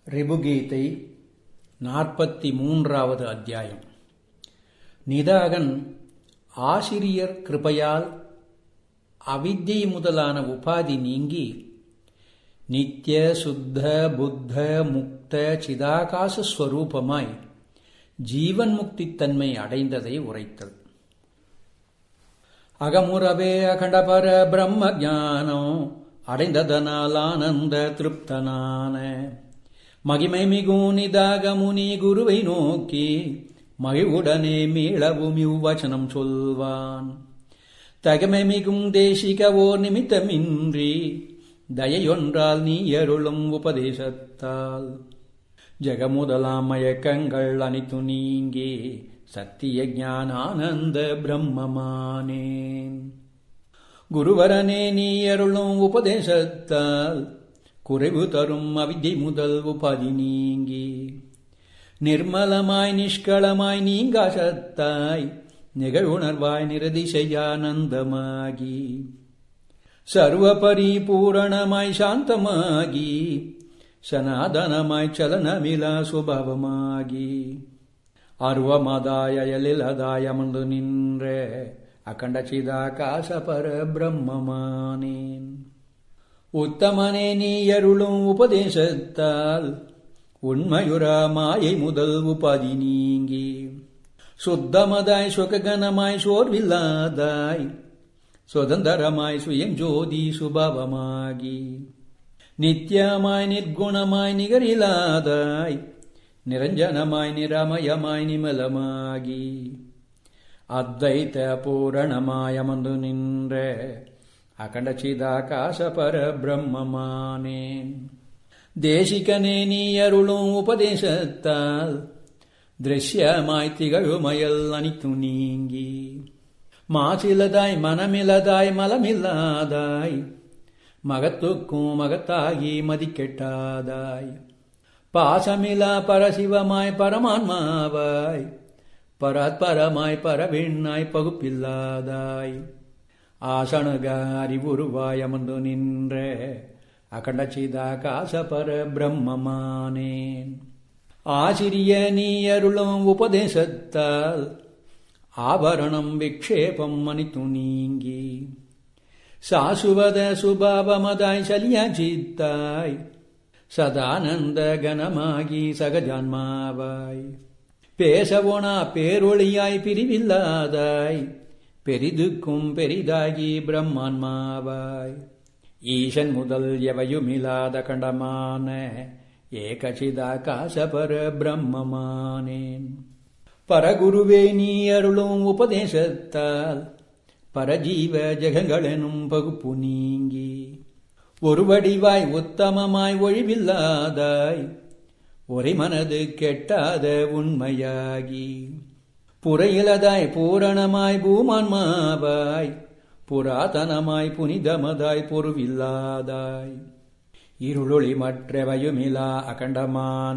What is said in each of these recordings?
ரிபுகீதை நாற்பத்தி மூன்றாவது அத்தியாயம் நிதாகன் ஆசிரியர் கிருபையால் அவித்யை முதலான உபாதி நீங்கி நித்திய சுத்த புத்த முக்த சிதாகாச ஸ்வரூபமாய் ஜீவன் முக்தித்தன்மை அடைந்ததை உரைத்தல் அகமுறவே அகண்டபர பிரம்ம ஞானம் அடைந்ததனால் ஆனந்த திருப்தனான மகிமை மிகும் நிதாக முனி குருவை நோக்கி மகிழ்வுடனே மீளவும் இவ்வச்சனம் சொல்வான் தகமை மிகும் தேசிக ஓர் நிமித்தமின்றி தயையொன்றால் நீ அருளும் உபதேசத்தால் ஜெகமுதலாம் மயக்கங்கள் அனைத்து நீங்கி சத்திய ஞானானந்த பிரம்மமானேன் குருவரனே நீ அருளும் உபதேசத்தால் குறைவு தரும் அவித்தை முதல் உபாதி நீங்கி நிர்மலமாய் நிஷ்களமாய் நீங்கா சத்தாய் நிகழ்வுணர்வாய் நிரதிசையானந்தமாகி சர்வ பரிபூரணமாய் சாந்தமாகி சனாதனமாய் சலனமிலா சுபாவமாகி அருவமதாய எழிலதாய் அமர்ந்து நின்ற அகண்ட சிதாகாச பர பிரம்மமானேன் உத்தமனே நீ அருளும் உபதேசத்தால் உண்மையுறா மாயை முதல் உபாதி நீங்கி சுத்தமதாய் சுககனமாய் சோர்வில்லாதாய் சுதந்திரமாய் சுயஞ்சோதி சுபாவமாகி நித்தியமாய் நிர்குணமாய் நிகரில்லாதாய் நிரஞ்சனமாய் நிரமயமாய் நிமலமாகி அத்வைத்த பூரணமாய் அமர்ந்து நின்ற அகண்ட சிதாகாச பர பிரம்மமானேன் தேசிகனே நீ அருளும் உபதேசத்தால் திருஷ்யமாய் திகழுமயல் அனைத்து நீங்கி மாசிலதாய் மனமிலதாய் மலமில்லாதாய் மகத்துக்கும் மகத்தாகி மதிக்கெட்டாதாய் பாசமிலா பரசிவமாய் பரமான்மாவாய் பராத்பரமாய் பரவிண்ணாய் பகுப்பில்லாதாய் ஆசணுக அறிவுருவாய் அமர்ந்து நின்ற அகண்ட சிதாகாச பர பிரம்மமானேன் ஆசிரிய நீ அருளும் உபதேசத்தால் ஆபரணம் விக்ஷேபம் அனித்து நீங்கி சாசுவத சுபாவமதாய் சலியாச்சித்தாய் சதானந்த கனமாகி சகஜான்மாவாய் பேசவோனா பேரொளியாய் பிரிவில்லாதாய் பெரிதுக்கும் பெரிதாகி பிரம்மான்மாவாய் ஈசன் முதல் எவையுமில்லாத கண்டமான ஏகசிதாகாச பர பிரம்மமானேன் பரகுருவே நீ அருளும் உபதேசத்தால் பரஜீவ ஜெகங்களெனும் பகுப்பு நீங்கி ஒரு வடிவாய் உத்தமமாய் ஒழிவில்லாதாய் ஒரே மனது கெட்டாத உண்மையாகி புறையிலதாய் பூரணமாய் பூமான்மாவாய் புராதனமாய் புனிதமதாய் பொருவில்லாதாய் இருளொளி மற்றவையுமிலா அகண்டமான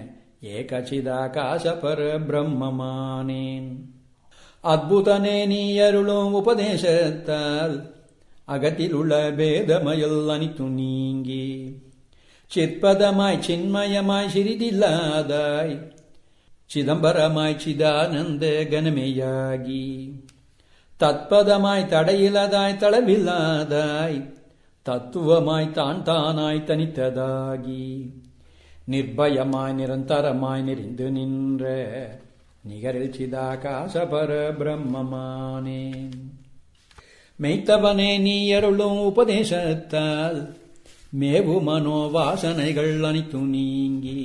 ஏகசிதாகாச பர பிரம்மமானேன் அத்புதனே நீ அருளும் உபதேசத்தால் அகத்தில் உள்ள பேதமயல் அனைத்து நீங்கி சிற்பதமாய் சின்மயமாய் சிறிதில்லாதாய் சிதம்பரமாய் சிதானந்த கனமேயாகி தத்பதமாய் தடையிலதாய் தளவில்லாதாய் தத்துவமாய் தான் தானாய் தனித்ததாகி நிர்பயமாய் நிரந்தரமாய் நெறிந்து நின்ற நிகரில் சிதாகாச பர பிரம்மமானேன் மெய்த்தவனே நீ அருளும் உபதேசத்தால் மேவு மனோவாசனைகள் அனைத்து நீங்கி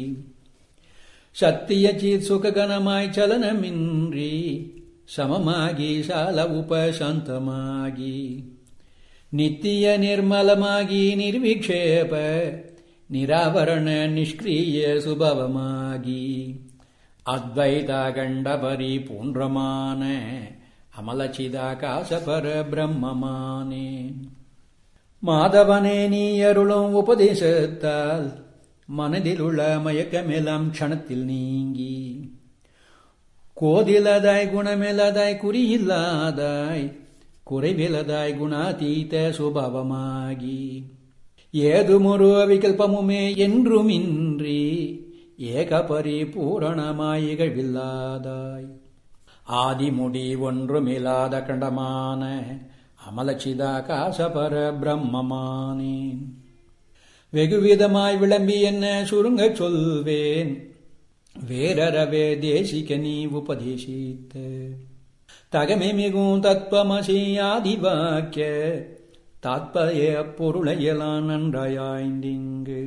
சத்திய சீத் சுககனமாய் சலனமின்றி சமமாகி சால உபசாந்தமாகி நித்திய நிர்மலமாகி நிர்விக்ஷேப நிராவரண நிஷ்கிரிய சுபவமாகி அத்வைத கண்டபரி பூன்றமான அமலச்சிதாகாச பர பிரம்மமானே மாதவனே நீ அருளும் உபதேசத்தால் மனதில் உள்ள மயக்கமெல்லாம் க்ஷணத்தில் நீங்கி கோதிலதாய் குணமில்லதாய் குறியில்லாதாய் குறைவிலதாய் குணாதீத சுபாவமாகி ஏதுமொரு விகல்பமுமே என்றுமின்றி ஏக பரிபூரணமாய் இகழ்வில்லாதாய் ஆதிமுடி ஒன்றுமில்லாத கண்டமான அமலச்சிதாகாசபர பிரம்மமானேன் வெகுவிதமாய் விளம்பி என்ன சுருங்கச் சொல்வேன் வேறறவே தேசிக நீ உபதேசித்த தகமே மிகும் தத்வமசி ஆதிவாக்கிய தாத்பய பொருளையெல்லாம் நன்றாயாய்ந்திங்கு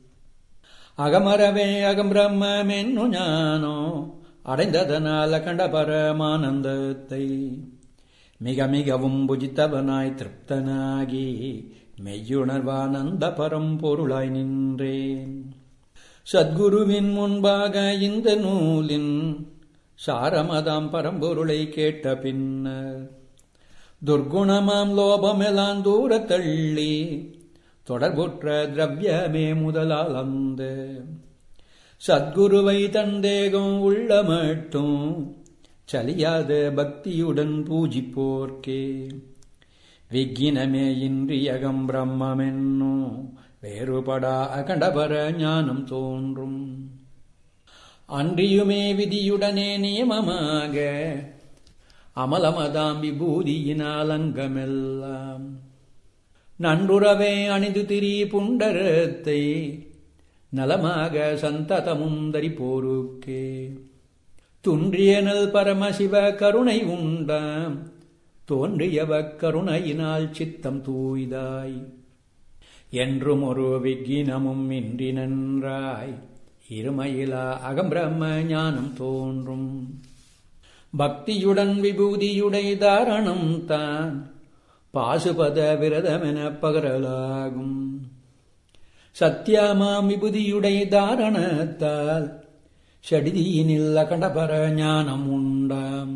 அகமரவே அகம் பிரம்மென்னு ஞானோ அடைந்ததனால் கண்ட பரமானந்தத்தை மிக மிகவும் புஜித்தவனாய் திருப்தனாகி மெய்யுணர்வானந்த பரம்பொருளாய் நின்றேன் சத்குருவின் முன்பாக இந்த நூலின் சாரமதாம் பரம்பொருளை கேட்ட பின்னர் துர்குணமாம் லோபமெல்லாம் தூர தள்ளி தொடர்புற்ற திரவியமே முதலால் அந்த சத்குருவை தந்தேகம் உள்ள மட்டும் சலியாத பக்தியுடன் பூஜிப்போர்க்கே விக்கினமே இன்றியகம் பிரம்மென்னும் வேறுபடா அகண்டபர ஞானம் தோன்றும் அன்றியுமே விதியுடனே நியமமாக அமலமதாம் விபூதியினால் அங்கமெல்லாம் நன்றுறவே அணிந்து திரி புண்டரத்தை நலமாக சந்ததமும் தரிப்போருக்கே துன்றியனல் பரமசிவ கருணை உண்டாம் தோன்றியவ கருணையினால் சித்தம் தூய்தாய் என்றும் ஒரு விக்கினமும் இன்றி நன்றாய் இருமையிலா அகம்பிரம்ம ஞானம் தோன்றும் பக்தியுடன் விபூதியுடை தாரணம் தான் பாசுபத விரதமென பகரலாகும் சத்தியமாம் விபூதியுடை தாரணத்தால் ஷடிதியினில் அகண்டபர ஞானம் உண்டாம்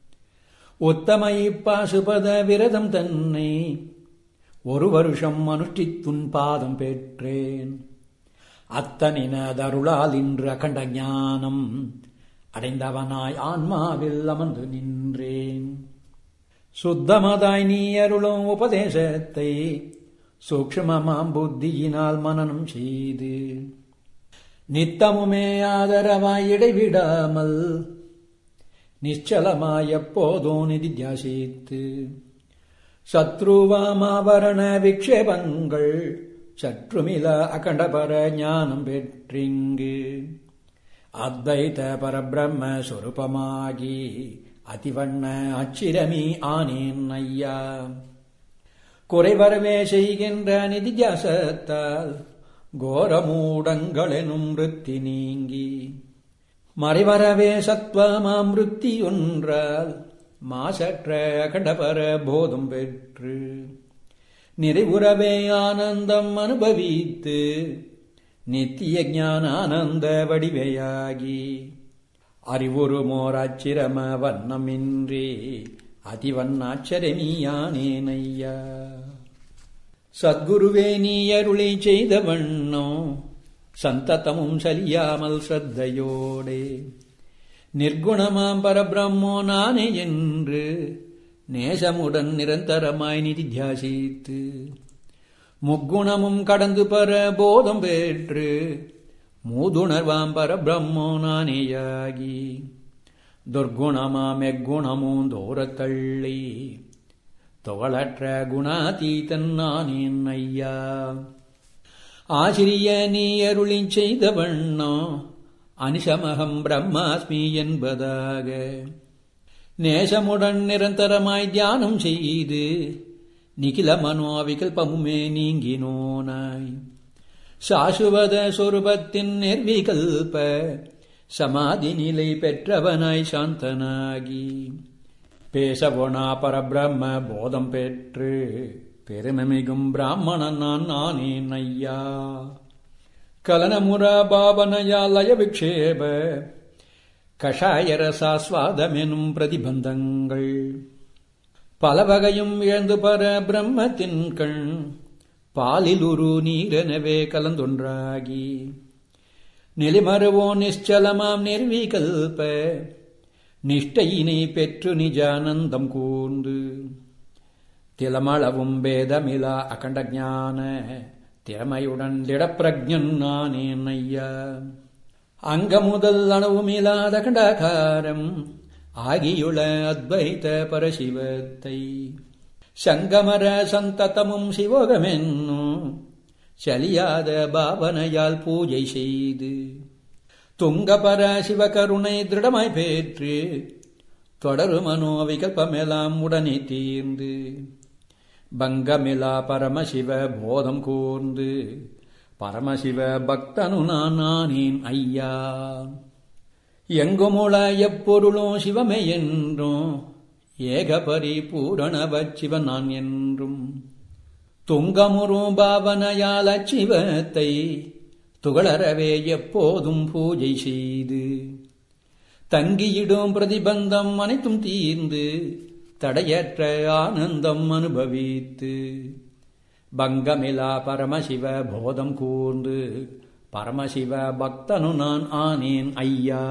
உத்தமை பாசுபத விரதம் தன்னை ஒரு வருஷம் அனுஷ்டித்துன் பாதம் பெற்றேன் அத்தனினதருளால் இன்று அகண்ட ஞானம் அடைந்தவனாய் ஆன்மாவில் அமர்ந்து நின்றேன் சுத்தமதாய் நீ அருளும் உபதேசத்தை சூக்ஷ்மமாம் புத்தியினால் மனனம் செய்து நித்தமுமே ஆதரவாய் இடைவிடாமல் நிச்சலமாய் எப்போதோ நிதித்தியாசித்து சத்ருவாமாவரண விக்ஷேபங்கள் சற்றுமில அகண்டபர ஞானம் பெற்றிங்கு அத்வைத பரபிரம்ம சொரூபமாகி அதிவண்ண அச்சிரமி ஆனேன் ஐயா குறைவரவே செய்கின்ற நிதிஜாசத்தால் கோரமூடங்களெனும் விருத்தி நீங்கி மறைவரவே சத்வமாம் விருத்தி ஒன்றால் மாசற்ற அகண்டபர போதம் பெற்று நிறைவுறவே ஆனந்தம் அனுபவித்து நித்திய ஞானானந்த வடிவையாகி அறிவுறு மோராச்சிரம வண்ணமின்றி அதிவண்ணாச்சரமியானேனையா சத்குருவே நீ அருளை செய்த வண்ணோ சந்ததமும் சலியாமல் ஸ்ரத்தையோடே நிர்குணமாம் பரபிரம்மோ நானே என்று நேசமுடன் நிரந்தரமாய் நிதித்தியாசித்து முக்குணமும் கடந்து பர போதம் பெற்று மூதுணர்வாம் பரபிரம்மோ நானேயாகி துர்குணமாம் எக்குணமும் தூரத்தள்ளி தொகலற்ற குணாதீதன் நானேன் ஐயா ஆசிரிய நீ அருளி செய்த வண்ணோ அனிசமகம் பிரம்மாஸ்மி என்பதாக நேசமுடன் நிரந்தரமாய் தியானம் செய்து நிகில மனோ விகல்பமுமே நீங்கினோனாய் சாசுவத சொருபத்தின் நிர்விகல்ப சமாதி நிலை பெற்றவனாய் சாந்தனாகி பேசவொனா பரபிரம்ம போதம் பெற்று பெருமைமிகும் பிராமணன் நான் நானேன் ஐயா கலனமுரா பாவனையா லய விக்ஷேப கஷாயரசாஸ்வாதமெனும் பிரதிபந்தங்கள் பல வகையும் இழந்து பர பிரம்மத்தின் கண் பாலில் உரு நீரெனவே கலந்தொன்றாகி நிலைமறுவோ நிశ్చலமாம் நிர்வீகல்ப நிஷ்டையினை பெற்று நிஜானந்தம் கூர்ந்து திலமளவும் பேதமிலா அகண்ட ஞான திறமையுடன் திடப்பிரஜன் நானேன் ஐயா அங்க முதல் அணுவுமில்லாத கண்டாகாரம் ஆகியுள்ள அத்வைத பரசிவத்தை சங்கமர சந்ததமும் சிவோகமென்னும் சலியாத பாவனையால் பூஜை செய்து துங்கபர சிவகருணை திருடமாய் பேற்று தொடரு மனோ விகல்பமெல்லாம் உடனே தீர்ந்து பங்கமிலா பரமசிவ போதம் கூர்ந்து பரமசிவ பக்தனு நான் நானேன் ஐயா எங்குமுள எப்பொருளும் சிவமே என்றும் ஏக பரிபூரணவச் சிவன் நான் என்றும் துங்கமுறும் பாவனையால் அச்சிவத்தை துகளறவே எப்போதும் பூஜை செய்து தங்கியிடும் பிரதிபந்தம் அனைத்தும் தீர்ந்து தடையற்ற ஆனந்தம் அனுபவித்து பங்கமிலா பரமசிவ போதம் கூர்ந்து பரமசிவ பக்தனு நான் ஆனேன் ஐயா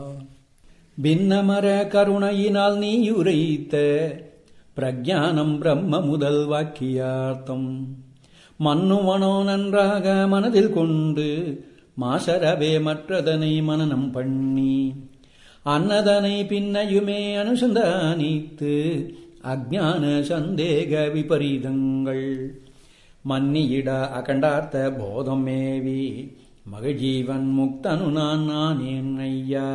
பின்னமர கருணையினால் நீ உரைத்த பிரஜானம் பிரம்ம முதல் வாக்கியார்த்தம் மன்னுமனோ நன்றாக மனதில் கொண்டு மாசரவே மற்றதனை மனனம் பண்ணி அன்னதனை பின்னையுமே அனுசந்தானித்து அஜான சந்தேக விபரீதங்கள் மன்னியிட அகண்டார்த்த போதம் மேவி மகிழ்ஜீவன் முக்தனு நான் நானேன் ஐயா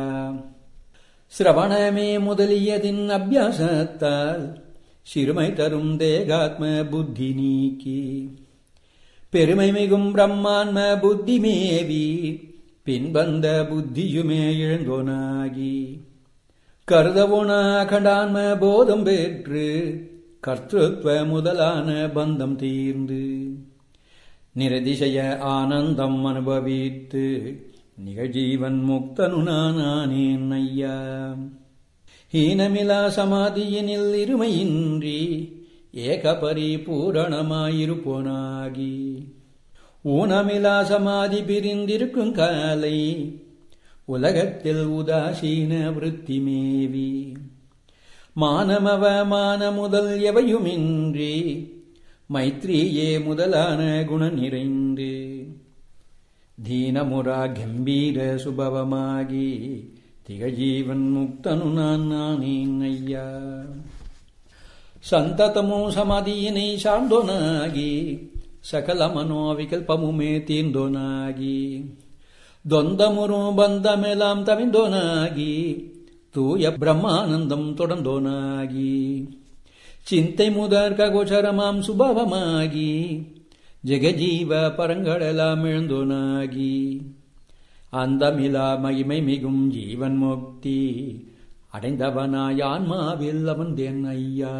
சிரவணமே முதலியதின் அபியாசத்தால் சிறுமை தரும் தேகாத்ம புத்தி நீக்கி பெருமை மிகும் பிரம்மான்ம புத்தி மேவி பின்பந்த புத்தியுமே எழுந்தோனாகி கருதவோன அகண்டான்ம போதம் பெற்று கர்த்தத்வ முதலான பந்தம் தீர்ந்து நிரதிசய ஆனந்தம் அனுபவித்து நிகழ்ஜீவன் முக்தனு நானேன் ஐயா ஹீனமிலா சமாதியினில் இருமையின்றி ஏக பரிபூரணமாயிருப்போனாகி ஊனமிலா சமாதி பிரிந்திருக்கும் காலை உலகத்தில் உதாசீன விருத்தி மேவி மானமவ மான முதல் எவையுமின்றி மைத்ரியே முதலான குண நிறைந்து தீனமுரா கம்பீர சுபவமாகி திகஜீவன் முக்தனு நான் நானேன் ஐயா சந்ததமோ சமாதியினை சார்ந்தோனாகி சகல மனோவிகல்பமுமே தீர்ந்தோனாகி தொந்தமுரு பந்தமெல்லாம் தவிந்தோனாகி தூய பிரம்மானந்தம் தொடர்ந்தோனாகி சிந்தை முதற் ககோச்சரமாம் சுபாவமாகி ஜெகஜீவ பரங்களெல்லாம் எழுந்தோனாகி அந்தமிலா மகிமை மிகும் ஜீவன் முக்தி அடைந்தவனாய் ஆன்மாவில் அவந்தேன் ஐயா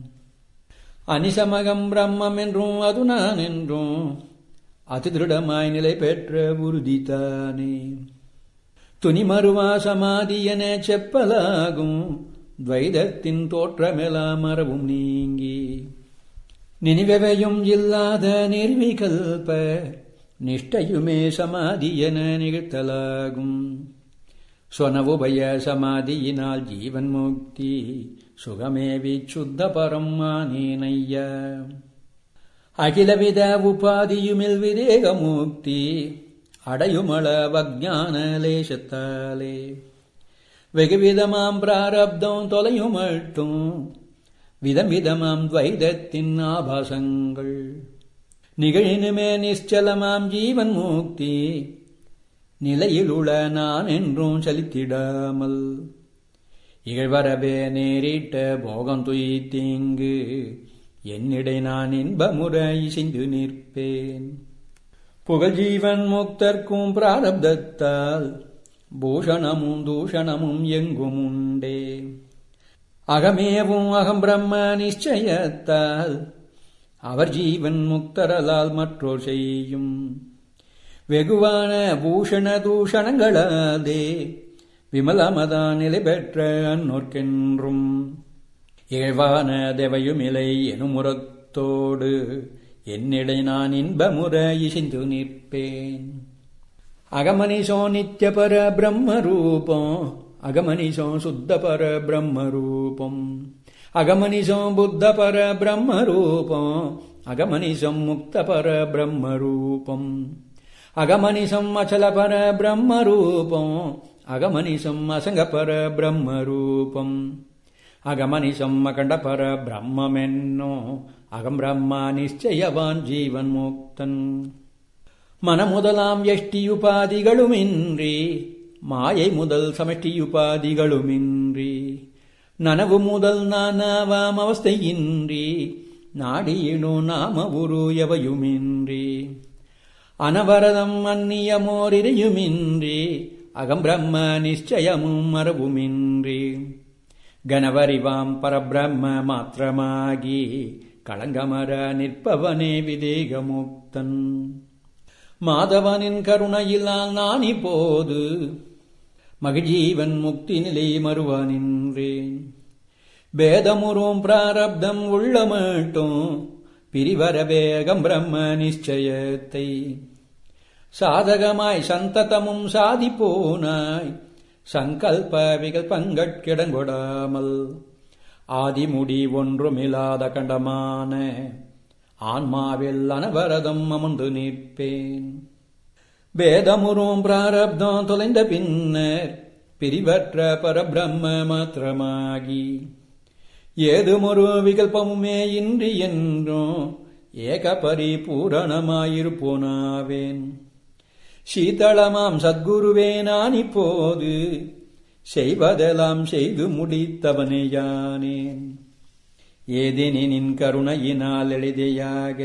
அனிசமகம் பிரம்மம் என்றும் அது நான் என்றும் அதி திருடமாய் நிலை பெற்ற உறுதித்தானே துணிமருவா சமாதி என செப்பலாகும் துவைதத்தின் தோற்றமெல்லாம் மரவும் நீங்கி நினைவையும் இல்லாத நிர்விகல்ப நிஷ்டையுமே சமாதி என நிகழ்த்தலாகும் சொனவுபய சமாதியினால் ஜீவன் முக்தி சுகமே விச்சுத்த பரம் ஆனேனைய அகிலவித உபாதியுமில் விதேக முக்தி அடையுமள வஜான லேசத்தாலே வெகுவிதமாம் பிராரப்தம் தொலையும் மட்டும் விதம் விதமாம் துவைதத்தின் ஆபாசங்கள் நிகழினுமே நிశ్చலமாம் ஜீவன் முக்தி நிலையிலுள நான் என்றும் சலித்திடாமல் இகழ்வரவே நேரிட்ட போகம் துய்த்தீங்கு என்னிடை நான் இன்பமுறை இசைந்து நிற்பேன் புகழ்ஜீவன் முக்தர்க்கும் பிராரப்தத்தால் பூஷணமும் தூஷணமும் எங்கும் உண்டே அகமேவும் அகம் பிரம்ம நிச்சயத்தால் அவர் ஜீவன் முக்தரலால் மற்றோர் செய்யும் வெகுவான பூஷண தூஷணங்களாதே விமலமதா நிலை பெற்ற அன்னோர்க்கென்றும் இகழ்வான தேவையுமிலை எனும் முறத்தோடு என்னிடை நான் இன்பமுற இசைந்து நிற்பேன் அகமனிசோ நித்திய பர பிரம்ம ரூபம் அகமனிசோ சுத்த பர பிரம்ம ரூபம் அகமனிசோ புத்த பர பிரம்ம ரூபம் அகமனிசம் முக்தபர பிரம்மரூபம் அகமனிசம் அச்சலபர பிரம்மரூபம் அகமனிசம் அசங்கபர பிரம்மரூபம் அகமனிசம் அகண்டபர பிரம்மென்னோ அகம் பிரம்மா நிச்சயவான் ஜீவன் முக்தன் மனமுதலாம் எஷ்டியுபாதிகளுமின்றி மாயை முதல் சமஷ்டியுபாதிகளுமின்றி நனவு முதல் நானாவாம் அவஸ்தையின்றி நாடியினோ நாம உரு எவையுமின்றி அனவரதம் அந்நியமோரிரையுமின்றி அகம் பிரம்ம நிச்சயமும் மரபுமின்றி கனவரிவாம் பரபிரம்ம மாத்திரமாகி களங்கமர நிற்பவனே விதேகமுக்தன் மாதவனின் கருணையிலால் நான் இப்போது மகிஜீவன் முக்தி நிலை மறுவானின்றேன் பேதமுறும் பிராரப்தம் உள்ள மட்டும் பிரிவர வேகம் பிரம்ம நிச்சயத்தை சாதகமாய் சந்ததமும் சாதிப்போனாய் சங்கல்ப விகல்பங்கட்கிடங்கொடாமல் ஆதிமுடி ஒன்றுமில்லாத கண்டமான ஆன்மாவில் அனவரதம் அமர்ந்து நிற்பேன் வேதமுறும் பிராரப்தம் தொலைந்த பின்னர் பிரிவற்ற பரபிரம்ம மாத்திரமாகி ஏதுமொரு விகல்பமுமே இன்றி என்றும் ஏக பரிபூரணமாயிருப்போனாவேன் சீதளமாம் சத்குருவே நான் இப்போது செய்வதெல்லாம் செய்து முடித்தவனே யானேன் ஏதெனின் கருணையினால் எளிதையாக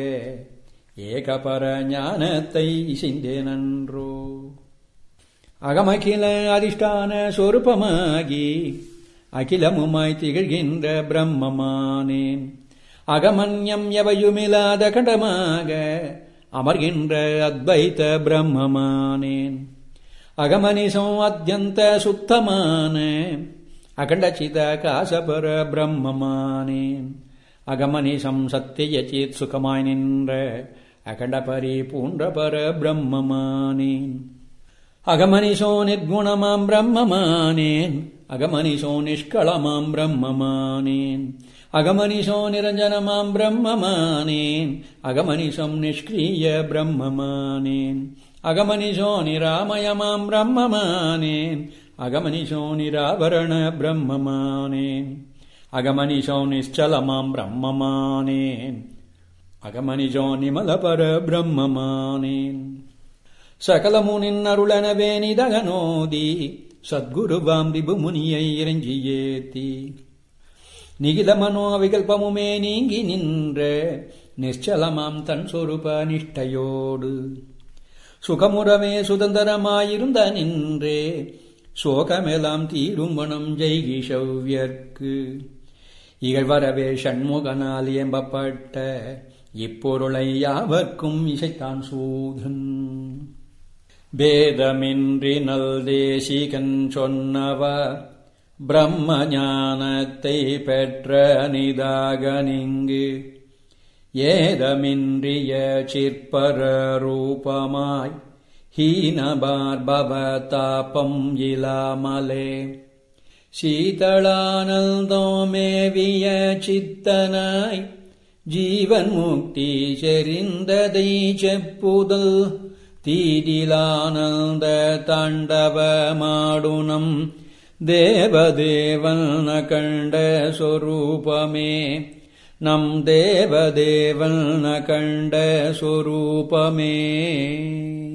ஏகபர ஞானத்தை இசைந்தேனன்றோ அகமகில அதிஷ்டான சொருபமாகி அகிலமுமாய் திகழ்கின்ற பிரம்மமானேன் அகமன்யம் எவையுமில்லாத கடமாக அமர்கின்ற அத்வைத்த பிரம்மமானேன் அகமனிசம் அத்தியந்த சுத்தமான அகண்டச்சித காசபர பிரம்மமானேன் அகமனிசம் சத்தியச்சித் சுகமாய் நின்ற அகண்ட பரிபூன்ற பர பிரம்மமானேன் அகமனிசோ நிர்குணமாம் பிரம்மமானேன் அகமனிசோ நிஷ்களமாம் பிரம்மமானேன் அகமனிசோ நிரஞ்சனமாம் பிரம்மமானேன் அகமனிசம் நிஷ்கிரிய பிரம்மமானேன் அகமனிசோ நிராமயமாம் பிரம்மமானேன் அகமனிசோ நிராபரண பிரம்மமானேன் அகமனிசோ நிశ్చலமாம் பிரம்மமானேன் அகமனிசோ நிமலபர பிரம்மமானேன் சகலமுனின் அருளனவே நிதகனோதி சத்குருவாம் விபுமுனியை இறைஞ்சியேத்தி நிகில மனோ விகல்பமுமே நீங்கி நின்ற நிశ్చலமாம் தன் சொருப நிஷ்டையோடு சுகமுறவே சுதந்திரமாயிருந்த நின்றே சோகமெல்லாம் தீரும் மனம் ஜெய்கிஷவ்யர்க்கு இகழ்வரவே ஷண்முகனால் ஏம்பப்பட்ட இப்பொருளை யாவர்க்கும் இசைத்தான் சூதன் பேதமின்றி நல் தேசிகன் சொன்னவ பிரம்ம ஞானத்தை பெற்ற நிதாக நிங்கு ஏதமின்றிய சிற்பர ரூபமாய் ஹீனபார்பவ தாபம் இலாமலே சீதளானந்தோமேவிய சித்தனாய் ஜீவன் முக்தி செறிந்ததை செப்புதல் தீதிலானந்த தாண்டவமாடுனம் தேவதேவன் கண்ட சொரூபமே நம் தேவதேவன் கண்ட சொரூபமே